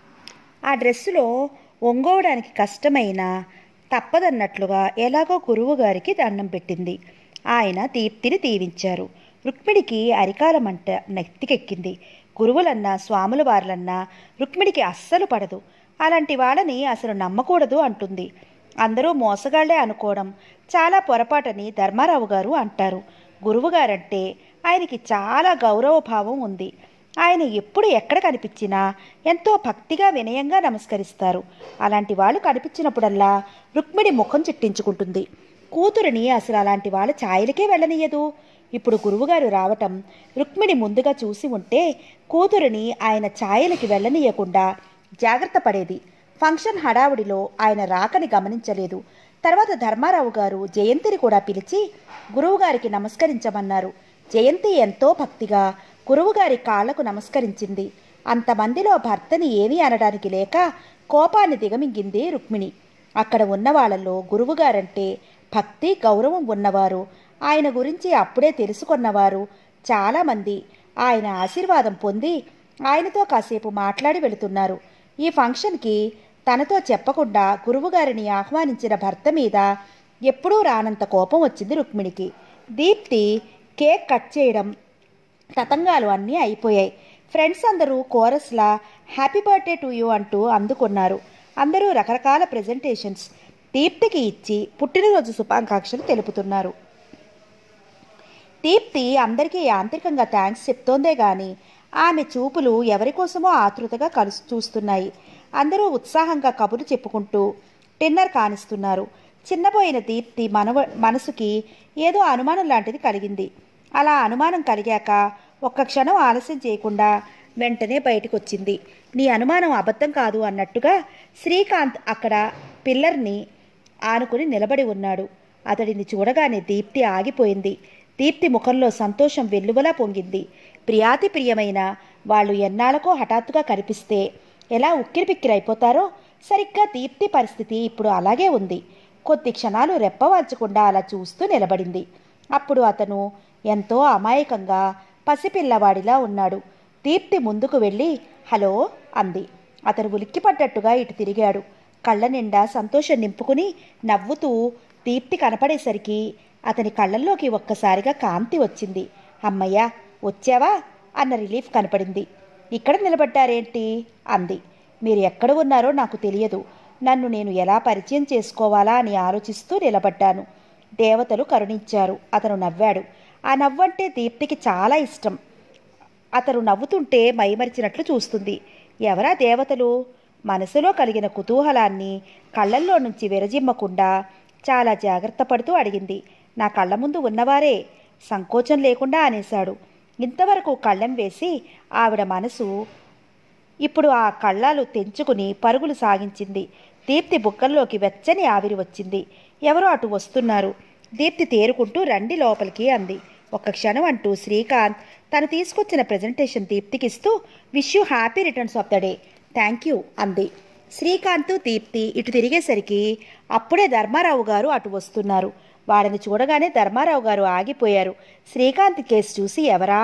ఆ డ్రెస్సులో ఒంగోవడానికి కష్టమైన తప్పదన్నట్లుగా ఎలాగో గురువు గారికి దండం పెట్టింది ఆయన దీప్తిని దీవించారు రుక్మిడికి అరికాలమంట నెత్తికెక్కింది గురువులన్నా స్వాముల వార్లన్నా రుక్మిడికి అస్సలు పడదు అలాంటి వాళ్ళని అసలు నమ్మకూడదు అంటుంది అందరూ మోసగాళ్లే అనుకోవడం చాలా పొరపాటని ధర్మారావు గారు అంటారు గురువుగారంటే ఆయనకి చాలా గౌరవభావం ఉంది ఆయన ఎప్పుడు ఎక్కడ కనిపించినా ఎంతో భక్తిగా వినయంగా నమస్కరిస్తారు అలాంటి వాళ్ళు కనిపించినప్పుడల్లా రుక్మిణి ముఖం చిట్టించుకుంటుంది కూతురిని అసలు అలాంటి వాళ్ళ ఛాయలకే వెళ్ళనీయదు ఇప్పుడు గురువుగారు రావటం రుక్మిణి ముందుగా చూసి ఉంటే కూతురిని ఆయన ఛాయలకి వెళ్ళనీయకుండా జాగ్రత్త పడేది ఫంక్షన్ హడావుడిలో ఆయన రాకని గమనించలేదు తర్వాత ధర్మారావు గారు జయంతిని కూడా పిలిచి గురువుగారికి నమస్కరించమన్నారు జయంతి ఎంతో భక్తిగా గురువుగారి కాళ్లకు నమస్కరించింది అంతమందిలో భర్తని ఏమీ అనడానికి లేక కోపాన్ని దిగమింగింది రుక్మిణి అక్కడ ఉన్న వాళ్ళల్లో గురువుగారంటే భక్తి గౌరవం ఉన్నవారు ఆయన గురించి అప్పుడే తెలుసుకున్నవారు చాలామంది ఆయన ఆశీర్వాదం పొంది ఆయనతో కాసేపు మాట్లాడి వెళుతున్నారు ఈ ఫంక్షన్కి తనతో చెప్పకుండా గురువుగారిని ఆహ్వానించిన భర్త మీద ఎప్పుడూ రానంత కోపం వచ్చింది రుక్మిణికి దీప్తి కేక్ కట్ చేయడం తతంగాలు అన్నీ అయిపోయాయి ఫ్రెండ్స్ అందరూ కోరస్లా హ్యాపీ బర్త్డే టు యూ అంటూ అందుకున్నారు అందరూ రకరకాల ప్రెజెంటేషన్స్ దీప్తికి ఇచ్చి పుట్టినరోజు శుభాకాంక్షలు తెలుపుతున్నారు దీప్తి అందరికీ యాంత్రికంగా థ్యాంక్స్ చెప్తోందే గాని ఆమె చూపులు ఎవరికోసమో ఆతృతగా కలుసు చూస్తున్నాయి అందరూ ఉత్సాహంగా కబుర్లు చెప్పుకుంటూ డిన్నర్ కానిస్తున్నారు చిన్నపోయిన దీప్తి మనవ మనసుకి ఏదో అనుమానం లాంటిది కలిగింది అలా అనుమానం కలిగాక ఒక్క క్షణం ఆలస్యం చేయకుండా వెంటనే బయటకు వచ్చింది నీ అనుమానం అబద్ధం కాదు అన్నట్టుగా శ్రీకాంత్ అక్కడ పిల్లర్ని ఆనుకుని నిలబడి ఉన్నాడు అతడిని చూడగానే దీప్తి ఆగిపోయింది దీప్తి ముఖంలో సంతోషం వెల్లువలా పొంగింది ప్రియాతి ప్రియమైన వాళ్ళు ఎన్నాళ్ళకో హఠాత్తుగా కనిపిస్తే ఎలా ఉక్కిరిపిక్కిరైపోతారో సరిగ్గా దీప్తి పరిస్థితి ఇప్పుడు అలాగే ఉంది కొద్ది క్షణాలు రెప్పవాల్చకుండా అలా చూస్తూ నిలబడింది అప్పుడు అతను ఎంతో అమాయకంగా పసిపిల్లవాడిలా ఉన్నాడు దీప్తి ముందుకు వెళ్ళి హలో అంది అతను ఉలిక్కిపడ్డట్టుగా ఇటు తిరిగాడు కళ్ళ నిండా సంతోషం నింపుకుని నవ్వుతూ దీప్తి కనపడేసరికి అతని కళ్ళల్లోకి ఒక్కసారిగా కాంతి వచ్చింది అమ్మయ్యా వచ్చావా అన్న రిలీఫ్ కనపడింది ఇక్కడ నిలబడ్డారేంటి అంది మీరు ఎక్కడ ఉన్నారో నాకు తెలియదు నన్ను నేను ఎలా పరిచయం చేసుకోవాలా అని ఆలోచిస్తూ నిలబడ్డాను దేవతలు కరుణించారు అతను నవ్వాడు ఆ నవ్వంటే దీప్తికి చాలా ఇష్టం అతను నవ్వుతుంటే మైమరిచినట్లు చూస్తుంది ఎవరా దేవతలు మనసులో కలిగిన కుతూహలాన్ని కళ్ళల్లో నుంచి విరజిమ్మకుండా చాలా జాగ్రత్త పడుతూ అడిగింది నా కళ్ళ ముందు ఉన్నవారే సంకోచం లేకుండా అనేశాడు ఇంతవరకు కళ్ళెం వేసి ఆవిడ మనసు ఇప్పుడు ఆ కళ్ళాలు తెంచుకుని పరుగులు సాగించింది దీప్తి బుక్కల్లోకి వెచ్చని ఆవిరి వచ్చింది ఎవరో అటు వస్తున్నారు దీప్తి తేరుకుంటూ రండి లోపలికి అంది ఒక్క క్షణం అంటూ శ్రీకాంత్ తను తీసుకొచ్చిన ప్రజెంటేషన్ దీప్తికిస్తూ wish you happy returns of the day thank you అంది శ్రీకాంత్ దీప్తి ఇటు తిరిగేసరికి అప్పుడే ధర్మారావు గారు అటు వస్తున్నారు వాడిని చూడగానే ధర్మారావు గారు ఆగిపోయారు శ్రీకాంత్ కేసు చూసి ఎవరా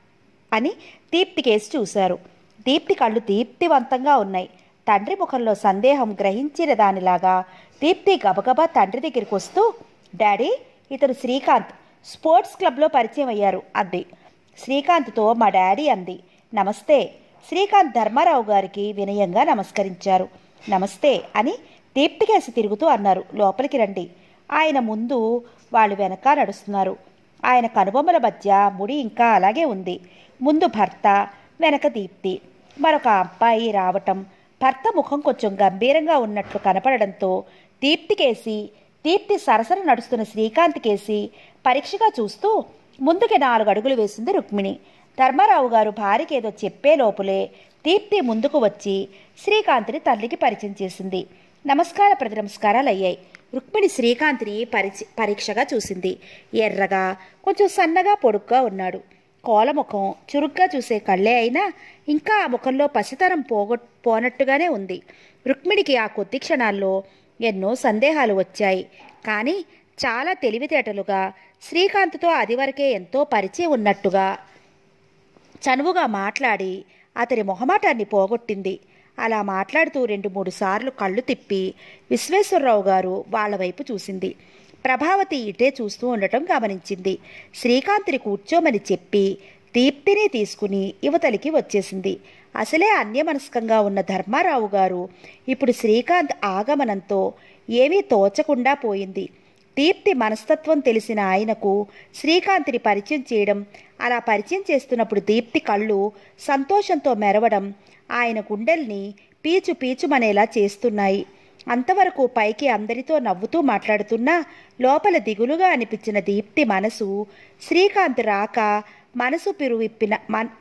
అని దీప్తి కేసు చూశారు దీప్తి కళ్ళు దీప్తివంతంగా ఉన్నాయి తండ్రి ముఖంలో సందేహం గ్రహించిన దానిలాగా దీప్తి గబగబా తండ్రి దగ్గరికి వస్తూ డాడీ ఇతను శ్రీకాంత్ స్పోర్ట్స్ క్లబ్లో పరిచయం అయ్యారు అంది శ్రీకాంత్తో మా డాడీ అంది నమస్తే శ్రీకాంత్ ధర్మారావు గారికి వినయంగా నమస్కరించారు నమస్తే అని దీప్తికేసి తిరుగుతూ అన్నారు లోపలికి రండి ఆయన ముందు వాళ్ళు వెనక నడుస్తున్నారు ఆయన కనుబొమ్మల మధ్య ముడి ఇంకా అలాగే ఉంది ముందు భర్త వెనక దీప్తి మరొక అబ్బాయి రావటం భర్త ముఖం కొంచెం గంభీరంగా ఉన్నట్లు కనపడడంతో దీప్తికేసి దీప్తి సరసన నడుస్తున్న శ్రీకాంత్ కేసి పరీక్షగా చూస్తూ ముందుకి నాలుగు అడుగులు వేసింది రుక్మిణి ధర్మారావు గారు భార్యకి ఏదో చెప్పే లోపులే దీప్తి ముందుకు వచ్చి శ్రీకాంత్ని తల్లికి పరిచయం చేసింది నమస్కార ప్రతి నమస్కారాలు అయ్యాయి రుక్మిణి శ్రీకాంత్ని పరిచి పరీక్షగా చూసింది ఎర్రగా కొంచెం సన్నగా పొడుగ్గా ఉన్నాడు కోలముఖం చురుగ్గా చూసే కళ్ళే అయినా ఇంకా ఆ ముఖంలో పసితనం పోగొ పోనట్టుగానే ఉంది రుక్మిణికి ఆ కొద్ది క్షణాల్లో ఎన్నో సందేహాలు వచ్చాయి కానీ చాలా తెలివితేటలుగా శ్రీకాంత్తో అదివరకే ఎంతో పరిచయం ఉన్నట్టుగా చనువుగా మాట్లాడి అతని మొహమాటాన్ని పోగొట్టింది అలా మాట్లాడుతూ రెండు మూడు సార్లు కళ్ళు తిప్పి విశ్వేశ్వరరావు గారు వాళ్ళ వైపు చూసింది ప్రభావతి ఇటే చూస్తూ ఉండటం గమనించింది శ్రీకాంత్ని కూర్చోమని చెప్పి దీప్తిని తీసుకుని యువతలికి వచ్చేసింది అసలే అన్యమనస్కంగా ఉన్న ధర్మారావు గారు ఇప్పుడు శ్రీకాంత్ ఆగమనంతో ఏమీ తోచకుండా పోయింది దీప్తి మనస్తత్వం తెలిసిన ఆయనకు శ్రీకాంత్ని పరిచయం చేయడం అలా పరిచయం చేస్తున్నప్పుడు దీప్తి కళ్ళు సంతోషంతో మెరవడం ఆయన గుండెల్ని పీచు పీచుమనేలా చేస్తున్నాయి అంతవరకు పైకి అందరితో నవ్వుతూ మాట్లాడుతున్నా లోపల దిగులుగా అనిపించిన దీప్తి మనసు శ్రీకాంత్ రాక మనసు పిరువిప్పిన మన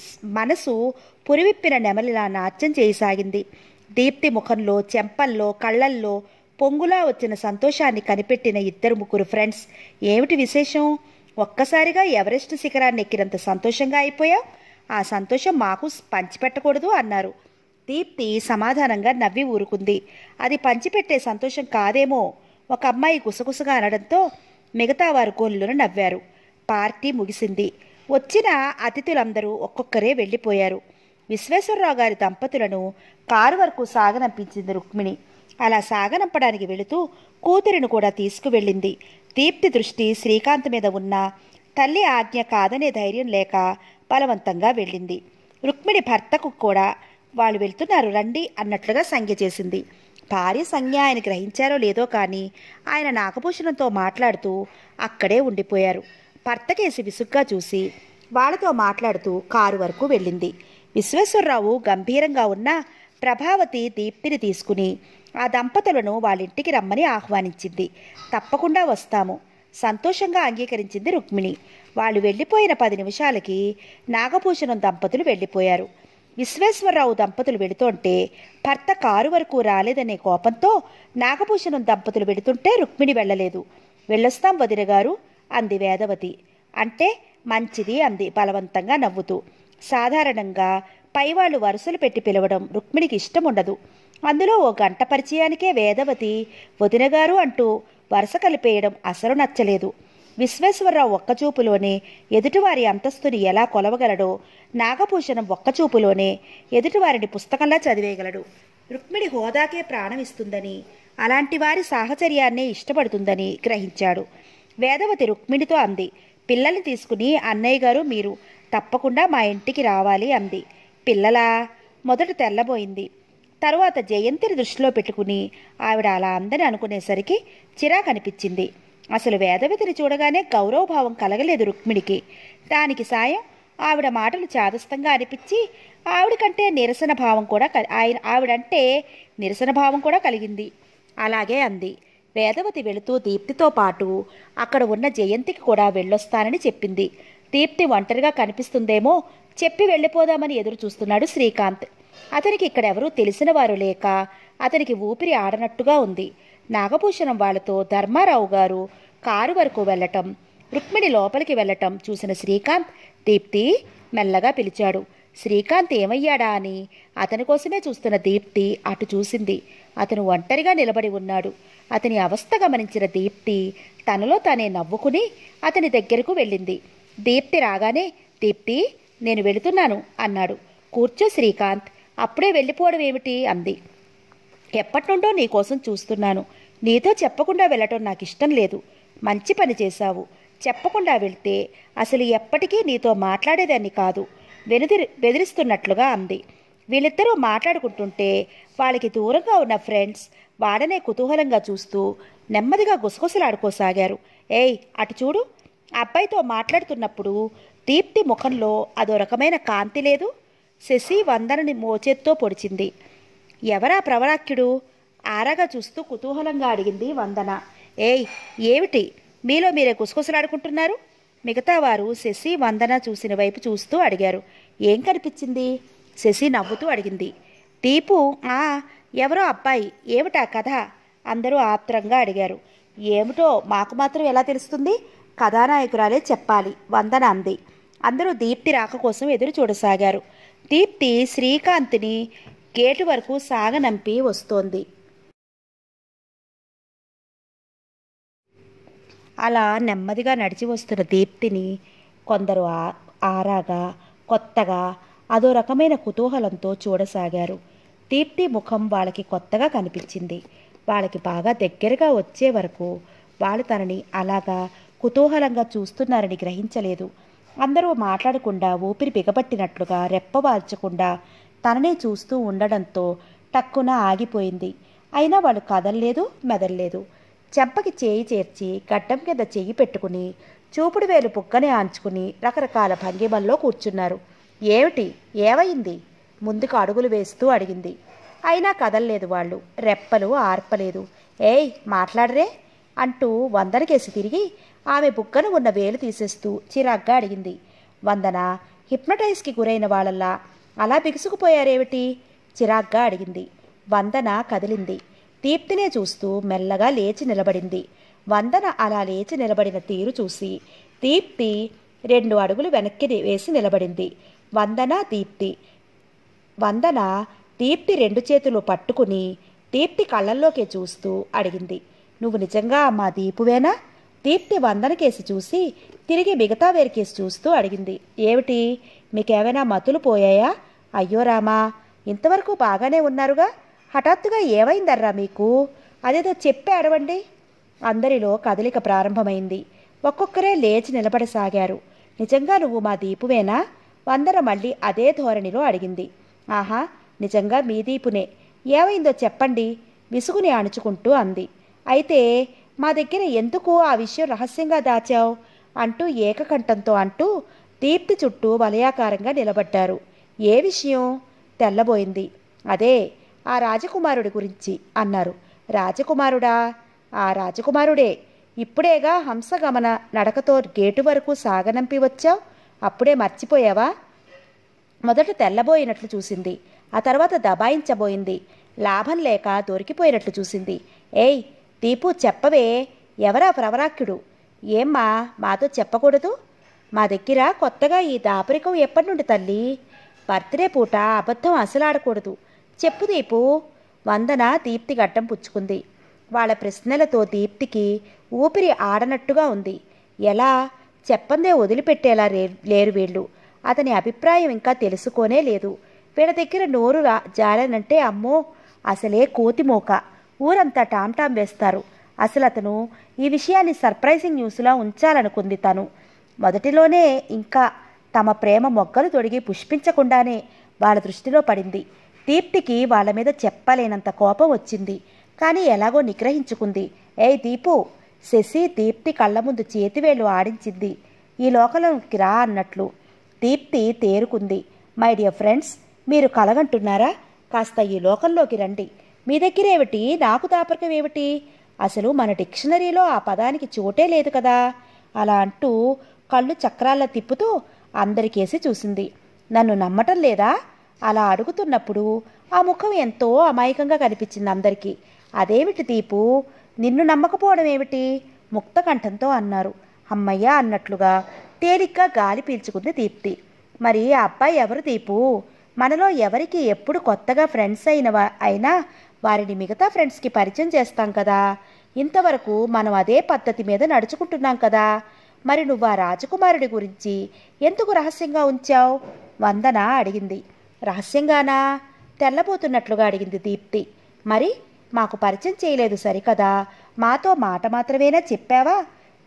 మనసు పురివిప్పిన నెమలిలా నాట్యం చేయసాగింది దీప్తి ముఖంలో చెంపల్లో కళ్ళల్లో పొంగులా వచ్చిన సంతోషాన్ని కనిపెట్టిన ఇద్దరు ముగ్గురు ఫ్రెండ్స్ ఏమిటి విశేషం ఒక్కసారిగా ఎవరెస్ట్ శిఖరాన్ని ఎక్కినంత సంతోషంగా అయిపోయావు ఆ సంతోషం మాకు పంచిపెట్టకూడదు అన్నారు దీప్తి సమాధానంగా నవ్వి ఊరుకుంది అది పంచిపెట్టే సంతోషం కాదేమో ఒక అమ్మాయి గుసగుసగా అనడంతో మిగతా వారు గొల్లున నవ్వారు పార్టీ ముగిసింది వచ్చిన అతిథులందరూ ఒక్కొక్కరే వెళ్ళిపోయారు విశ్వేశ్వరరావు గారి దంపతులను కారు వరకు సాగనంపించింది రుక్మిణి అలా సాగనంపడానికి వెళుతూ కూతురిని కూడా తీసుకువెళ్ళింది దీప్తి దృష్టి శ్రీకాంత్ మీద ఉన్న తల్లి ఆజ్ఞ కాదనే ధైర్యం లేక బలవంతంగా వెళ్ళింది రుక్మిణి భర్తకు కూడా వాళ్ళు వెళ్తున్నారు రండి అన్నట్లుగా సంజ్ఞ చేసింది భార్య సంజ్ఞ ఆయన గ్రహించారో లేదో కానీ ఆయన నాగభూషణంతో మాట్లాడుతూ అక్కడే ఉండిపోయారు భర్తకేసి విసుగ్గా చూసి వాళ్ళతో మాట్లాడుతూ కారు వరకు వెళ్ళింది విశ్వేశ్వరరావు గంభీరంగా ఉన్న ప్రభావతి దీప్తిని తీసుకుని ఆ దంపతులను వాళ్ళింటికి రమ్మని ఆహ్వానించింది తప్పకుండా వస్తాము సంతోషంగా అంగీకరించింది రుక్మిణి వాళ్ళు వెళ్ళిపోయిన పది నిమిషాలకి నాగభూషణం దంపతులు వెళ్ళిపోయారు విశ్వేశ్వరరావు దంపతులు వెళుతుంటే భర్త కారు వరకు రాలేదనే కోపంతో నాగభూషణం దంపతులు వెళుతుంటే రుక్మిణి వెళ్ళలేదు వెళ్ళొస్తాం వదిన గారు అంది వేదవతి అంటే మంచిది అంది బలవంతంగా నవ్వుతూ సాధారణంగా పైవాళ్ళు వరుసలు పెట్టి పిలవడం రుక్మిణికి ఇష్టం ఉండదు అందులో ఓ గంట పరిచయానికే వేదవతి వదినగారు అంటూ వరుస కలిపేయడం అసలు నచ్చలేదు విశ్వేశ్వరరావు ఒక్కచూపులోనే ఎదుటివారి అంతస్తుని ఎలా కొలవగలడో నాగభూషణం ఒక్కచూపులోనే ఎదుటివారిని పుస్తకంలా చదివేయగలడు రుక్మిణి హోదాకే ప్రాణం ఇస్తుందని అలాంటి వారి సాహచర్యాన్నే ఇష్టపడుతుందని గ్రహించాడు వేదవతి రుక్మిణితో అంది పిల్లల్ని తీసుకుని అన్నయ్య గారు మీరు తప్పకుండా మా ఇంటికి రావాలి అంది పిల్లలా మొదట తెల్లబోయింది తరువాత జయంతిని దృష్టిలో పెట్టుకుని ఆవిడ అలా అందని అనుకునేసరికి చిరాకనిపించింది అసలు వేదవతిని చూడగానే గౌరవభావం కలగలేదు రుక్మిణికి దానికి సాయం ఆవిడ మాటలు చాదస్తంగా అనిపించి ఆవిడ కంటే నిరసన భావం కూడా కలి- ఆయన ఆవిడంటే నిరసన భావం కూడా కలిగింది అలాగే అంది వేదవతి వెళుతూ దీప్తితో పాటు అక్కడ ఉన్న జయంతికి కూడా వెళ్ళొస్తానని చెప్పింది దీప్తి ఒంటరిగా కనిపిస్తుందేమో చెప్పి వెళ్ళిపోదామని ఎదురు చూస్తున్నాడు శ్రీకాంత్ అతనికి ఇక్కడెవరూ తెలిసిన వారు లేక అతనికి ఊపిరి ఆడనట్టుగా ఉంది నాగభూషణం వాళ్ళతో ధర్మారావు గారు కారు వరకు వెళ్ళటం రుక్మిణి లోపలికి వెళ్ళటం చూసిన శ్రీకాంత్ దీప్తి మెల్లగా పిలిచాడు శ్రీకాంత్ ఏమయ్యాడా అని అతని కోసమే చూస్తున్న దీప్తి అటు చూసింది అతను ఒంటరిగా నిలబడి ఉన్నాడు అతని అవస్థ గమనించిన దీప్తి తనలో తానే నవ్వుకుని అతని దగ్గరకు వెళ్ళింది దీప్తి రాగానే దీప్తి నేను వెళుతున్నాను అన్నాడు కూర్చో శ్రీకాంత్ అప్పుడే వెళ్ళిపోవడం ఏమిటి అంది ఎప్పటి నుండో నీకోసం చూస్తున్నాను నీతో చెప్పకుండా వెళ్ళటం నాకు ఇష్టం లేదు మంచి పని చేశావు చెప్పకుండా వెళ్తే అసలు ఎప్పటికీ నీతో మాట్లాడేదాన్ని కాదు వెనుదిరి బెదిరిస్తున్నట్లుగా అంది వీళ్ళిద్దరూ మాట్లాడుకుంటుంటే వాళ్ళకి దూరంగా ఉన్న ఫ్రెండ్స్ వాడనే కుతూహలంగా చూస్తూ నెమ్మదిగా గుసగుసలాడుకోసాగారు ఏయ్ అటు చూడు అబ్బాయితో మాట్లాడుతున్నప్పుడు దీప్తి ముఖంలో అదో రకమైన కాంతి లేదు శశి వందనని మోచేత్తో పొడిచింది ఎవరా ప్రవరాక్యుడు ఆరాగా చూస్తూ కుతూహలంగా అడిగింది వందన ఏయ్ ఏమిటి మీలో మీరే గుసగుసలాడుకుంటున్నారు మిగతా వారు శశి వందన చూసిన వైపు చూస్తూ అడిగారు ఏం కనిపించింది శశి నవ్వుతూ అడిగింది దీపు ఆ ఎవరో అబ్బాయి ఏమిటా కథ అందరూ ఆత్రంగా అడిగారు ఏమిటో మాకు మాత్రం ఎలా తెలుస్తుంది కథానాయకురాలే చెప్పాలి వందన అంది అందరూ దీప్తి రాక కోసం ఎదురు చూడసాగారు దీప్తి శ్రీకాంత్ని గేటు వరకు సాగనంపి వస్తోంది అలా నెమ్మదిగా నడిచి వస్తున్న దీప్తిని కొందరు ఆ- ఆరాగా కొత్తగా అదో రకమైన కుతూహలంతో చూడసాగారు దీప్తి ముఖం వాళ్ళకి కొత్తగా కనిపించింది వాళ్ళకి బాగా దగ్గరగా వచ్చే వరకు వాళ్ళు తనని అలాగా కుతూహలంగా చూస్తున్నారని గ్రహించలేదు అందరూ మాట్లాడకుండా ఊపిరి బిగబట్టినట్లుగా రెప్పవాల్చకుండా తననే చూస్తూ ఉండడంతో టక్కున ఆగిపోయింది అయినా వాళ్ళు కదల్లేదు మెదల్లేదు చెంపకి చేయి చేర్చి గడ్డం కింద చెయ్యి పెట్టుకుని చూపుడు వేలు పుక్కనే ఆంచుకుని రకరకాల భంగిమల్లో కూర్చున్నారు ఏమిటి ఏమైంది ముందుకు అడుగులు వేస్తూ అడిగింది అయినా కదల్లేదు వాళ్ళు రెప్పలు ఆర్పలేదు ఏయ్ మాట్లాడరే అంటూ వందనకేసి తిరిగి ఆమె బుక్కను ఉన్న వేలు తీసేస్తూ చిరాగ్గా అడిగింది వందన హిప్నటైజ్కి గురైన వాళ్ళల్లా అలా బిగుసుకుపోయారేమిటి చిరాగ్గా అడిగింది వందన కదిలింది దీప్తినే చూస్తూ మెల్లగా లేచి నిలబడింది వందన అలా లేచి నిలబడిన తీరు చూసి దీప్తి రెండు అడుగులు వెనక్కి వేసి నిలబడింది వందన దీప్తి వందన దీప్తి రెండు చేతులు పట్టుకుని దీప్తి కళ్ళల్లోకే చూస్తూ అడిగింది నువ్వు నిజంగా మా దీపువేనా దీప్తి వందనకేసి చూసి తిరిగి మిగతా వేరికేసి చూస్తూ అడిగింది ఏమిటి మీకేమైనా మతులు పోయాయా అయ్యో రామా ఇంతవరకు బాగానే ఉన్నారుగా హఠాత్తుగా ఏమైందర్రా మీకు అదేదో చెప్పి అడవండి అందరిలో కదలిక ప్రారంభమైంది ఒక్కొక్కరే లేచి నిలబడసాగారు నిజంగా నువ్వు మా దీపువేనా వందన మళ్ళీ అదే ధోరణిలో అడిగింది ఆహా నిజంగా మీ దీపునే ఏమైందో చెప్పండి విసుగుని అణుచుకుంటూ అంది అయితే మా దగ్గర ఎందుకు ఆ విషయం రహస్యంగా దాచావు అంటూ ఏకకంఠంతో అంటూ దీప్తి చుట్టూ వలయాకారంగా నిలబడ్డారు ఏ విషయం తెల్లబోయింది అదే ఆ రాజకుమారుడి గురించి అన్నారు రాజకుమారుడా ఆ రాజకుమారుడే ఇప్పుడేగా హంసగమన నడకతో గేటు వరకు సాగనంపి వచ్చావు అప్పుడే మర్చిపోయావా మొదట తెల్లబోయినట్లు చూసింది ఆ తర్వాత దబాయించబోయింది లాభం లేక దొరికిపోయినట్లు చూసింది ఏయ్ దీపు చెప్పవే ఎవరా ప్రవరాక్యుడు ఏమ్మా మాతో చెప్పకూడదు మా దగ్గర కొత్తగా ఈ దాపరికం ఎప్పటి నుండి తల్లి బర్త్డే పూట అబద్ధం అసలాడకూడదు చెప్పు దీపు వందన దీప్తి గడ్డం పుచ్చుకుంది వాళ్ళ ప్రశ్నలతో దీప్తికి ఊపిరి ఆడనట్టుగా ఉంది ఎలా చెప్పందే వదిలిపెట్టేలా రే- లేరు వీళ్ళు అతని అభిప్రాయం ఇంకా తెలుసుకోనే లేదు వీళ్ళ దగ్గర నోరు రా జాలనంటే అమ్మో అసలే కోతిమోక ఊరంతా టామ్టామ్ వేస్తారు అసలు అతను ఈ విషయాన్ని సర్ప్రైజింగ్ న్యూస్లా ఉంచాలనుకుంది తను మొదటిలోనే ఇంకా తమ ప్రేమ మొగ్గలు తొడిగి పుష్పించకుండానే వాళ్ళ దృష్టిలో పడింది దీప్తికి వాళ్ళ మీద చెప్పలేనంత కోపం వచ్చింది కానీ ఎలాగో నిగ్రహించుకుంది ఏయ్ దీపు శశి దీప్తి కళ్ళ ముందు చేతివేలు ఆడించింది ఈ లోకంలోకి రా అన్నట్లు దీప్తి తేరుకుంది మై డియర్ ఫ్రెండ్స్ మీరు కలగంటున్నారా కాస్త ఈ లోకంలోకి రండి మీ దగ్గరేమిటి నాకు దాపరికం ఏమిటి అసలు మన డిక్షనరీలో ఆ పదానికి చోటే లేదు కదా అలా అంటూ కళ్ళు చక్రాల్లో తిప్పుతూ అందరికేసి చూసింది నన్ను నమ్మటం లేదా అలా అడుగుతున్నప్పుడు ఆ ముఖం ఎంతో అమాయకంగా కనిపించింది అందరికీ అదేమిటి దీపు నిన్ను నమ్మకపోవడం ఏమిటి ముక్తకంఠంతో అన్నారు అమ్మయ్య అన్నట్లుగా తేలిగ్గా గాలి పీల్చుకుంది దీప్తి మరి ఆ అబ్బాయి ఎవరు దీపు మనలో ఎవరికి ఎప్పుడు కొత్తగా ఫ్రెండ్స్ అయిన వా- అయినా వారిని మిగతా ఫ్రెండ్స్కి పరిచయం చేస్తాం కదా ఇంతవరకు మనం అదే పద్ధతి మీద నడుచుకుంటున్నాం కదా మరి నువ్వు ఆ రాజకుమారుడి గురించి ఎందుకు రహస్యంగా ఉంచావు వందన అడిగింది రహస్యంగానా తెల్లబోతున్నట్లుగా అడిగింది దీప్తి మరి మాకు పరిచయం చేయలేదు సరికదా మాతో మాట మాత్రమేనా చెప్పావా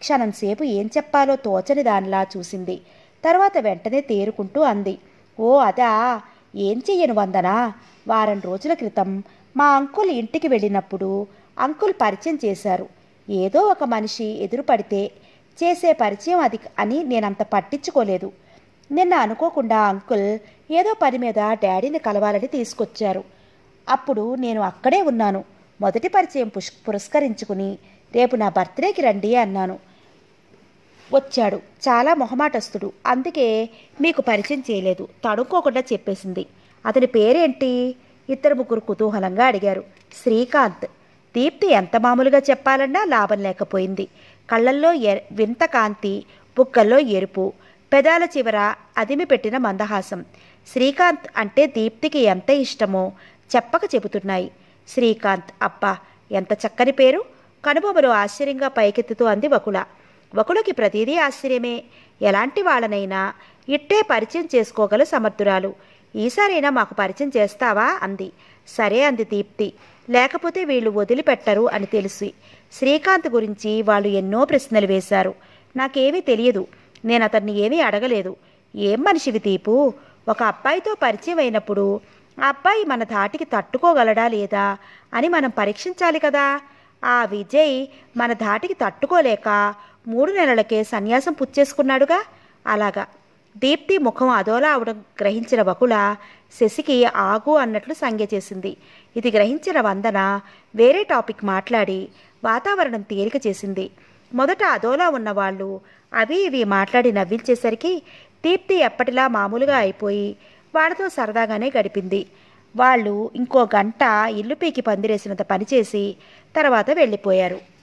క్షణంసేపు ఏం చెప్పాలో తోచని దానిలా చూసింది తర్వాత వెంటనే తేరుకుంటూ అంది ఓ అదా ఏం చెయ్యను వందనా వారం రోజుల క్రితం మా అంకుల్ ఇంటికి వెళ్ళినప్పుడు అంకుల్ పరిచయం చేశారు ఏదో ఒక మనిషి ఎదురుపడితే చేసే పరిచయం అది అని నేనంత పట్టించుకోలేదు నిన్న అనుకోకుండా అంకుల్ ఏదో పని మీద డాడీని కలవాలని తీసుకొచ్చారు అప్పుడు నేను అక్కడే ఉన్నాను మొదటి పరిచయం పుష్ పురస్కరించుకుని రేపు నా బర్త్డేకి రండి అన్నాను వచ్చాడు చాలా మొహమాటస్తుడు అందుకే మీకు పరిచయం చేయలేదు తడుక్కోకుండా చెప్పేసింది అతని పేరేంటి ఇద్దరు ముగ్గురు కుతూహలంగా అడిగారు శ్రీకాంత్ దీప్తి ఎంత మామూలుగా చెప్పాలన్నా లాభం లేకపోయింది కళ్ళల్లో ఎ వింత కాంతి బుక్కల్లో ఎరుపు పెదాల చివర అదిమి పెట్టిన మందహాసం శ్రీకాంత్ అంటే దీప్తికి ఎంత ఇష్టమో చెప్పక చెబుతున్నాయి శ్రీకాంత్ అబ్బా ఎంత చక్కని పేరు కనుబొమలు ఆశ్చర్యంగా పైకెత్తుతూ అంది వకుల వకులకి ప్రతిదీ ఆశ్చర్యమే ఎలాంటి వాళ్ళనైనా ఇట్టే పరిచయం చేసుకోగల సమర్థురాలు ఈసారైనా మాకు పరిచయం చేస్తావా అంది సరే అంది దీప్తి లేకపోతే వీళ్ళు వదిలిపెట్టరు అని తెలిసి శ్రీకాంత్ గురించి వాళ్ళు ఎన్నో ప్రశ్నలు వేశారు నాకేమీ తెలియదు నేను అతన్ని ఏమీ అడగలేదు ఏం మనిషివి దీపు ఒక అబ్బాయితో పరిచయం అయినప్పుడు ఆ అబ్బాయి మన ధాటికి తట్టుకోగలడా లేదా అని మనం పరీక్షించాలి కదా ఆ విజయ్ మన ధాటికి తట్టుకోలేక మూడు నెలలకే సన్యాసం పుచ్చేసుకున్నాడుగా అలాగా దీప్తి ముఖం అదోలా అవడం గ్రహించిన వకుల శశికి ఆగు అన్నట్లు సంజ్ఞ చేసింది ఇది గ్రహించిన వందన వేరే టాపిక్ మాట్లాడి వాతావరణం తేలిక చేసింది మొదట అదోలా ఉన్నవాళ్ళు అవి ఇవి మాట్లాడి నవ్వించేసరికి దీప్తి ఎప్పటిలా మామూలుగా అయిపోయి వాళ్ళతో సరదాగానే గడిపింది వాళ్ళు ఇంకో గంట ఇల్లు పీకి పందిరేసినంత పనిచేసి తర్వాత వెళ్ళిపోయారు